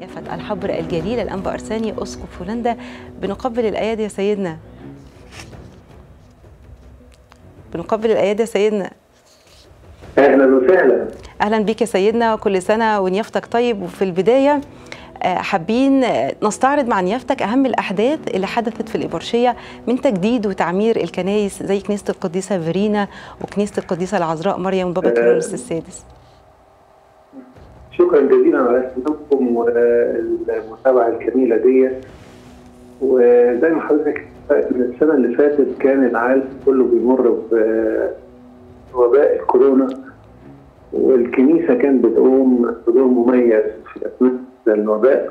كافة الحبر الجليل الأنبا أرساني أسقف هولندا بنقبل الأيادي يا سيدنا بنقبل الأيادي يا سيدنا اهلا وسهلا أهلا بك يا سيدنا وكل سنة ونيافتك طيب وفي البداية حابين نستعرض مع نيافتك أهم الأحداث اللي حدثت في الإبرشية من تجديد وتعمير الكنائس زي كنيسة القديسة فيرينا وكنيسة القديسة العذراء مريم وبابا كيرلس السادس شكرا جزيلا على اهتمامكم والمتابعه الجميله دي وزي ما حضرتك من السنه اللي فاتت كان العالم كله بيمر بوباء الكورونا والكنيسه كانت بتقوم بدور مميز في اثناء الوباء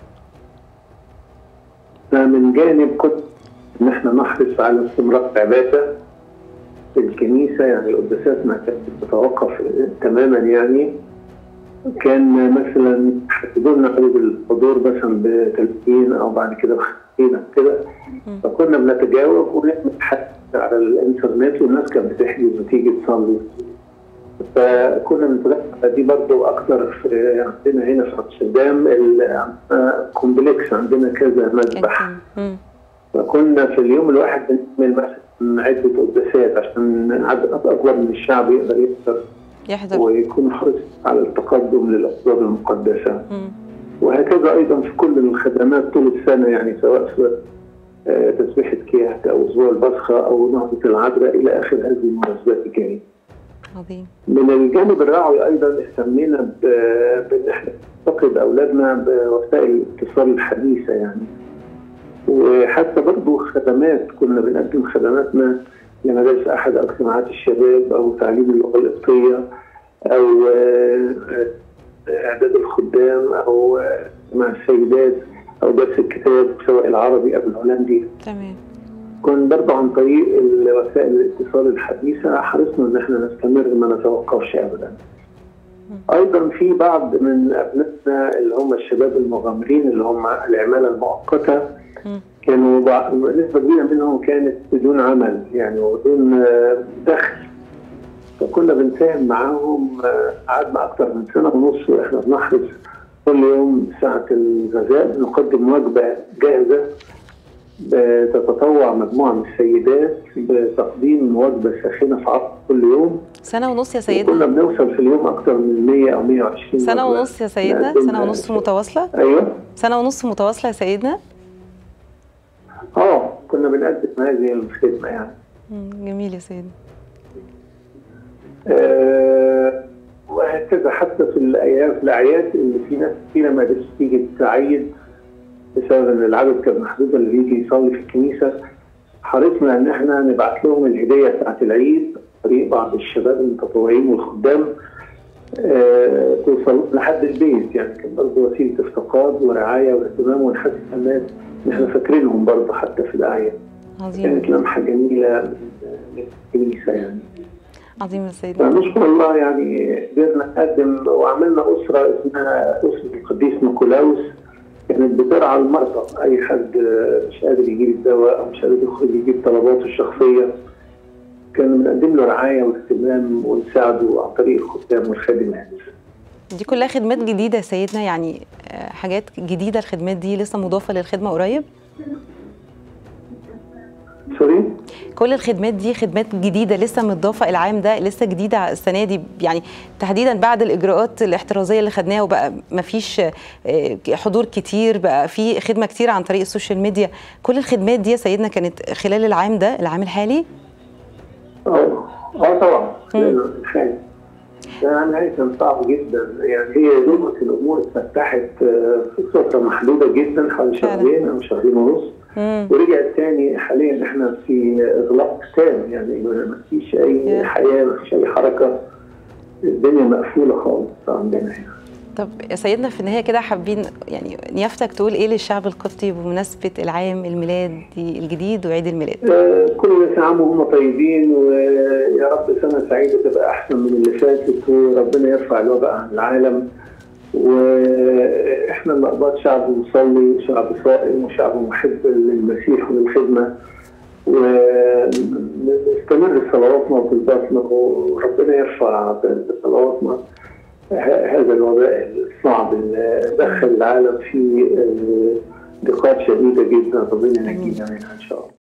فمن جانب كنت ان احنا نحرص على استمرار العباده في الكنيسه يعني القداسات ما كانت بتتوقف تماما يعني كان مثلا حددوا لنا عدد الحضور مثلا ب 30 او بعد كده ب 50 او كده فكنا بنتجاوب ونعمل حد على الانترنت والناس كانت بتحجز وتيجي تصلي فكنا بنتدخل دي برضه اكتر في عندنا هنا في امستردام الكومبلكس عندنا كذا مذبح فكنا في اليوم الواحد بنعمل مثلا عده قداسات عشان عدد اكبر من الشعب يقدر يحضر يحضر ويكون حريص على التقدم للاسباب المقدسه مم. وهكذا ايضا في كل الخدمات طول السنه يعني سواء في تسبيحه كيهك او اسبوع البصخه او نهضه العذراء الى اخر هذه المناسبات الجميله. عظيم. من الجانب الرعوي ايضا اهتمينا بان احنا نفتقد اولادنا بوسائل الاتصال الحديثه يعني. وحتى برضه خدمات كنا بنقدم خدماتنا لمدارس احد اجتماعات الشباب او تعليم اللغه القبطيه او اعداد الخدام او مع السيدات او درس الكتاب سواء العربي او الهولندي تمام كان برضه عن طريق وسائل الاتصال الحديثه حرصنا ان احنا نستمر ما نتوقفش ابدا. ايضا في بعض من ابنائنا اللي هم الشباب المغامرين اللي هم العماله المؤقته كانوا نسبه كبيره منهم كانت بدون عمل يعني وبدون دخل فكنا بنساهم معاهم قعدنا اكثر من سنه ونص واحنا بنحرص كل يوم ساعه الغذاء نقدم وجبه جاهزه بتتطوع مجموعه من السيدات بتقديم وجبه ساخنه في عصر كل يوم سنه ونص يا سيدنا كنا بنوصل في اليوم اكثر من 100 او 120 سنه ونص يا سيدنا سنه ونص متواصله ايوه سنه ونص متواصله يا سيدنا اه كنا بنقدم هذه الخدمه يعني جميل يا سيدنا آه وهكذا حتى في الايام في الاعياد اللي في ناس كثيره ما قدرتش تيجي تعيد بسبب ان العدد كان محدود اللي بيجي يصلي في الكنيسه حرصنا ان احنا نبعت لهم الهديه بتاعت العيد طريق بعض الشباب المتطوعين والخدام آه توصل لحد البيت يعني كان برضه وسيله افتقاد ورعايه واهتمام ونحس الناس ان احنا فاكرينهم برضه حتى في الاعياد. عظيم كانت لمحه جميله من الكنيسه يعني. عظيم يا سيدنا فنشكر الله يعني قدرنا نقدم وعملنا اسره اسمها اسره القديس نيكولاوس كانت بترعى المرضى اي حد مش قادر يجيب الدواء او مش قادر يخرج يجيب طلباته الشخصيه كان بنقدم له رعايه واهتمام ونساعده عن طريق الخدام والخادمات. دي كلها خدمات جديده يا سيدنا يعني حاجات جديده الخدمات دي لسه مضافه للخدمه قريب؟ سوري؟ كل الخدمات دي خدمات جديده لسه مضافه العام ده لسه جديده السنه دي يعني تحديدا بعد الاجراءات الاحترازيه اللي خدناها وبقى ما فيش حضور كتير بقى في خدمه كتير عن طريق السوشيال ميديا كل الخدمات دي يا سيدنا كانت خلال العام ده العام الحالي اه اه طبعا الحالي يعني كان صعب جدا يعني هي دوبك الامور اتفتحت في فتره محدوده جدا حوالي شهرين او شهرين ونص ورجعت تاني حاليا احنا في اغلاق تام يعني ما فيش اي حياه ما فيش اي حركه الدنيا مقفوله خالص عندنا هنا طب يا سيدنا في النهايه كده حابين يعني نيافتك تقول ايه للشعب القبطي بمناسبه العام الميلادي الجديد وعيد الميلاد؟ آه كل عام وهم طيبين ويا رب سنه سعيده تبقى احسن من اللي فاتت وربنا يرفع الوباء عن العالم واحنا الاقباط شعب مصلي شعب صائم وشعب محب للمسيح وللخدمه ونستمر في صلواتنا وطلباتنا وربنا يرفع بصلواتنا هذا الوباء صعب دخل العالم في ضيقات شديده جدا ربنا ينجينا منها ان شاء الله